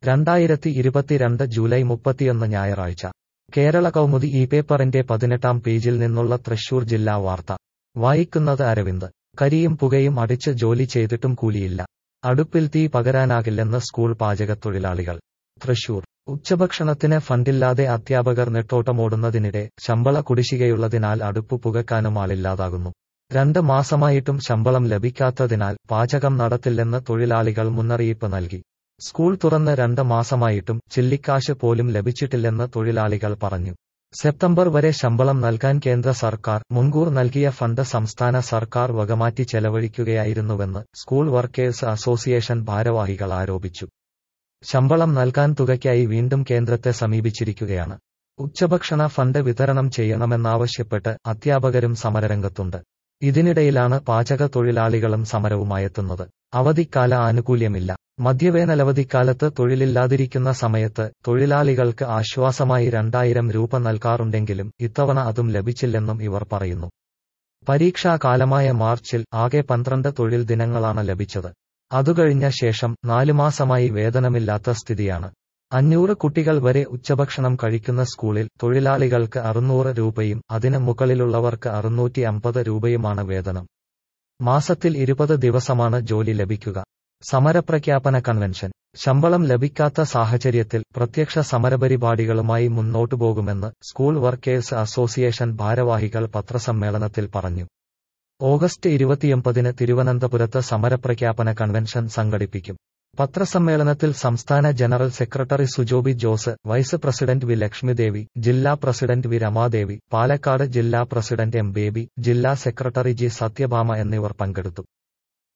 രണ്ടായിരത്തി ഇരുപത്തിരണ്ട് ജൂലൈ മുപ്പത്തിയൊന്ന് ഞായറാഴ്ച കേരള കൗമുദി ഈ പേപ്പറിന്റെ പതിനെട്ടാം പേജിൽ നിന്നുള്ള തൃശൂർ ജില്ലാ വാർത്ത വായിക്കുന്നത് അരവിന്ദ് കരിയും പുകയും അടിച്ച് ജോലി ചെയ്തിട്ടും കൂലിയില്ല അടുപ്പിൽ തീ പകരാനാകില്ലെന്ന് സ്കൂൾ പാചകത്തൊഴിലാളികൾ തൃശൂർ ഉച്ചഭക്ഷണത്തിന് ഫണ്ടില്ലാതെ അധ്യാപകർ നെട്ടോട്ടമോടുന്നതിനിടെ ശമ്പള കുടിശ്ശികയുള്ളതിനാൽ അടുപ്പ് പുകക്കാനും ആളില്ലാതാകുന്നു രണ്ട് മാസമായിട്ടും ശമ്പളം ലഭിക്കാത്തതിനാൽ പാചകം നടത്തില്ലെന്ന് തൊഴിലാളികൾ മുന്നറിയിപ്പ് നൽകി സ്കൂൾ തുറന്ന് രണ്ട് മാസമായിട്ടും ചില്ലിക്കാശ് പോലും ലഭിച്ചിട്ടില്ലെന്ന് തൊഴിലാളികൾ പറഞ്ഞു സെപ്റ്റംബർ വരെ ശമ്പളം നൽകാൻ കേന്ദ്ര സർക്കാർ മുൻകൂർ നൽകിയ ഫണ്ട് സംസ്ഥാന സർക്കാർ വകമാറ്റി ചെലവഴിക്കുകയായിരുന്നുവെന്ന് സ്കൂൾ വർക്കേഴ്സ് അസോസിയേഷൻ ഭാരവാഹികൾ ആരോപിച്ചു ശമ്പളം നൽകാൻ തുകയ്ക്കായി വീണ്ടും കേന്ദ്രത്തെ സമീപിച്ചിരിക്കുകയാണ് ഉച്ചഭക്ഷണ ഫണ്ട് വിതരണം ചെയ്യണമെന്നാവശ്യപ്പെട്ട് അധ്യാപകരും സമരരംഗത്തുണ്ട് ഇതിനിടയിലാണ് പാചക തൊഴിലാളികളും സമരവുമായെത്തുന്നത് അവധിക്കാല ആനുകൂല്യമില്ല മധ്യവേനലവധിക്കാലത്ത് തൊഴിലില്ലാതിരിക്കുന്ന സമയത്ത് തൊഴിലാളികൾക്ക് ആശ്വാസമായി രണ്ടായിരം രൂപ നൽകാറുണ്ടെങ്കിലും ഇത്തവണ അതും ലഭിച്ചില്ലെന്നും ഇവർ പറയുന്നു പരീക്ഷാകാലമായ മാർച്ചിൽ ആകെ പന്ത്രണ്ട് തൊഴിൽ ദിനങ്ങളാണ് ലഭിച്ചത് അതുകഴിഞ്ഞ ശേഷം നാലുമാസമായി വേതനമില്ലാത്ത സ്ഥിതിയാണ് അഞ്ഞൂറ് കുട്ടികൾ വരെ ഉച്ചഭക്ഷണം കഴിക്കുന്ന സ്കൂളിൽ തൊഴിലാളികൾക്ക് അറുന്നൂറ് രൂപയും അതിന് മുകളിലുള്ളവർക്ക് അറുന്നൂറ്റി അമ്പത് രൂപയുമാണ് വേതനം മാസത്തിൽ ഇരുപത് ദിവസമാണ് ജോലി ലഭിക്കുക സമരപ്രഖ്യാപന കൺവെൻഷൻ ശമ്പളം ലഭിക്കാത്ത സാഹചര്യത്തിൽ പ്രത്യക്ഷ സമരപരിപാടികളുമായി മുന്നോട്ടു പോകുമെന്ന് സ്കൂൾ വർക്കേഴ്സ് അസോസിയേഷൻ ഭാരവാഹികൾ പത്രസമ്മേളനത്തിൽ പറഞ്ഞു ഓഗസ്റ്റ് ഇരുപത്തിയൊമ്പതിന് തിരുവനന്തപുരത്ത് സമരപ്രഖ്യാപന കൺവെൻഷൻ സംഘടിപ്പിക്കും പത്രസമ്മേളനത്തിൽ സംസ്ഥാന general secretary Sujobi Jose vice president V Lakshmidevi ജില്ലാ പ്രസിഡന്റ് വി രമാദേവി പാലക്കാട് ജില്ലാ പ്രസിഡന്റ് എം ബേബി ജില്ലാ സെക്രട്ടറി ജി സത്യഭാമ എന്നിവർ പങ്കെടുത്തു